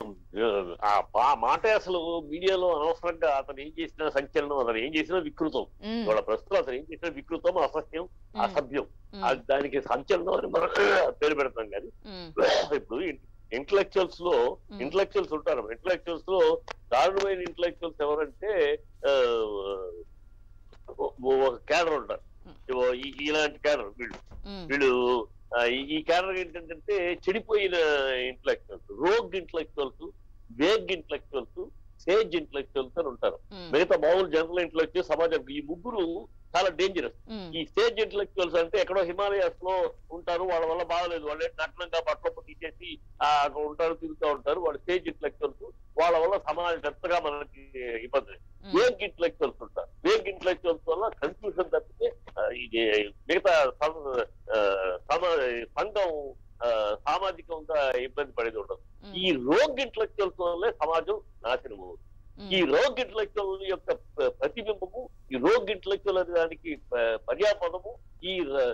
ఆ పా- మాట అసలు మీడియాలో అనవసరంగా అతను ఏం చేసినా సంచలనం అతను ఏం చేసినా వికృతం ఉమ్, ఇవాళ ప్రస్తుతం అతను ఏం చేసినా వికృతం అసహ్యం ఉమ్, అసభ్యం ఉమ్, అది దానికి సంచలనం అని మనం పేరు పెడతాం కానీ ఉమ్, ఇప్పుడు ఇంటలెక్చువల్స్ లో ఉమ్. ఇంటలెక్చువల్స్ ఉంటారు ఇంటలెక్చువల్స్ లో దారుణమైన ఇంటలెక్చువల్స్ ఎవరంటే ఆ, ఓ- ఒక క్యాడర్ ఉంటారు ఉమ్. ఇగో ఈ- ఇలాంటి క్యాడర్ వీళ్ళు ఉమ్, వీళ్ళు ఆ, ఈ- ఈ క్యాడర్ ఏంటంటే చెడిపోయిన intellectuals rogue intellectuals vague intellectuals sage intellectuals అని ఉంటారు ఉమ్, మిగతా మామూలు జనరల్ ఇంటలెక్చువల్ సమాజం ఈ ముగ్గురు చాలా డేంజరస్ ఉమ్, ఈ స్టేజ్ ఇంటలెక్చువల్స్ అంటే ఎక్కడో హిమాలయాస్ లో ఉంటారు వాళ్ళ వల్ల బాగలేదు వాళ్ళే నగ్నంగా బట్టలు తీసేసి ఆ, అక్కడ ఉంటారు తిరుగుతూ ఉంటారు వాళ్ళు స్టేజ్ ఇంటలెక్చువల్స్ వాళ్ళ వల్ల సమాజం పెద్దగా మనకి ఇబ్బంది ఉమ్, వేగ్ ఇంటలెక్చువల్స్ ఉంటారు వేగ్ ఇంటలెక్చువల్స్ వల్ల కన్ఫ్యూజన్ తప్పితే ఆ, ఇది మిగతా సం- ఆ, సమ- సంఘం ఆ, సామాజికంగా ఇబ్బంది పడేది ఉండదు ఉమ్, ఈ రోగ్ ఇంటలెక్చువల్స్ వల్లే సమాజం నాశనం అవుతుంది ఉమ్, ఈ రోగ్ ఇంటలెక్చువల్ యొక్క ప- ప్రతిబింబము ఈ రోగ్ ఇంటలెక్చువల్ అనే దానికి ప- పర్యాపదము ఈ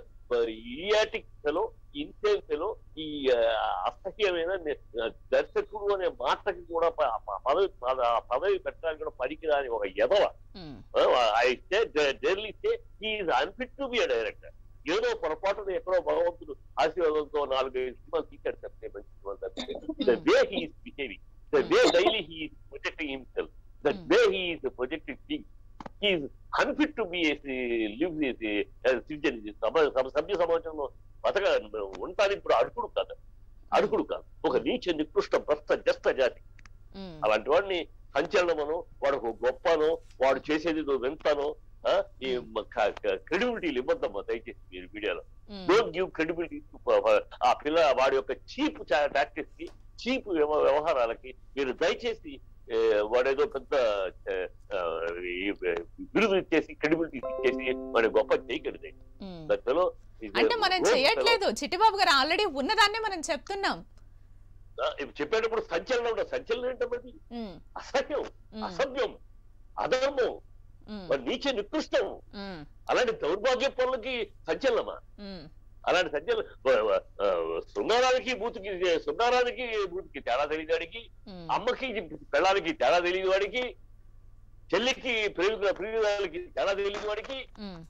ఇయాటిక్ ఫెలో ఇన్సేన్ ఫెలో ఈ ఆ, అసహ్యమైన ని- ఆ, దర్శకుడు అనే మాటకి కూడా ప- ప- పదవి పద- ఆ పదవి పెట్టడానికి కూడా పనికిరాని ఒక ఎదవ ఉమ్, అయితే generally say is unfit to be director ఏదో పొరపాటున ఎక్కడో భగవంతుడు ఆశీర్వాదంతో నాలుగైదు సినిమాలు తీశాడు తప్పితే మంచి సినిమాలు తప్పితే the way he is behaving the way daily he is projecting himself the Hmm. Way he is projecting thing he is unfit to be live citizen సభ్య సమాజంలో బతక ఉండటానికి ఇప్పుడు అడుగుడు కాదు అడుగుడు కాదు ఒక నీచ నికృష్ట భ్రష్ట జస్త జాతి ఉమ్, అలాంటి వాడిని సంచలనమనో వాడు ఒక గొప్పనో వాడు చేసేది నువ్వు వింతనో ఆ, ఈ క్రెడిబిలిటీలు ఇవ్వద్దమ్మా దయచేసి మీరు మీడియాలో ఉమ్, డోంట్ గివ్ క్రెడిబిలిటీ ఆ పిల్ల వాడి యొక్క చీప్ టాక్టిక్స్ కి చీప్ వ్యవహారాలకి మీరు దయచేసి ఏ, వాడేదో పెద్ద ఏ, ఆ, ఈ, బిరుదు ఇచ్చేసి క్రెడిబిలిటీ ఇచ్చేసి వాడి గొప్ప చేయకండి ఉమ్. దాంట్లో అంటే మనం చేయట్లేదు చిట్టిబాబు గారు ఆల్రెడీ ఉన్నదాన్నే మనం చెప్తున్నాం చెప్పేటప్పుడు సంచలనం ఉండదు సంచలనం ఏంటన్నది ఉమ్, అసహ్యం ఉమ్, అసభ్యం అధర్మం ఉమ్, మరి నీచ నికృష్టం ఉమ్, అలాంటి దౌర్భాగ్య పనులకి సంచలనమా ఉమ్, అలాంటి సంచలన వ- వ- ఆ, శృంగారానికి బూతుకి శృంగారానికి బూతుకి తేడా తెలియదు వాడికి ఉమ్, అమ్మకి పెళ్ళానికి తేడా తెలియదు వాడికి చెల్లికి ప్రేమికుల ప్రియురాలకి తేడా తెలియదు వాడికి ఉమ్,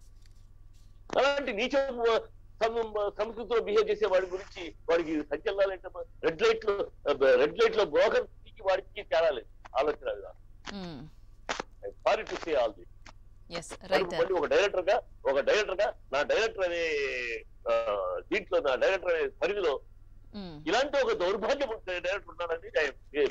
అలాంటి నీచ సం- సంస్కృతిలో బిహేవ్ చేసే వాడి గురించి వాడికి సంచలనాలు ఏంటమ్మా రెడ్ లైట్ లో రెడ్ లైట్ లో బ్రోకర్ వాడికి తేడా లేదు ఆలోచన um. Sorry to say all the yes right మళ్ళీ ఒక డైరెక్టర్ గా ఒక డైరెక్టర్ గా నా డైరెక్టర్ అనే ఆ, దీంట్లో నా డైరెక్టర్ అనే పరిధిలో ఉమ్, ఇలాంటి ఒక దౌర్భాగ్యం ఉంటే డైరెక్టర్ ఉన్నాడని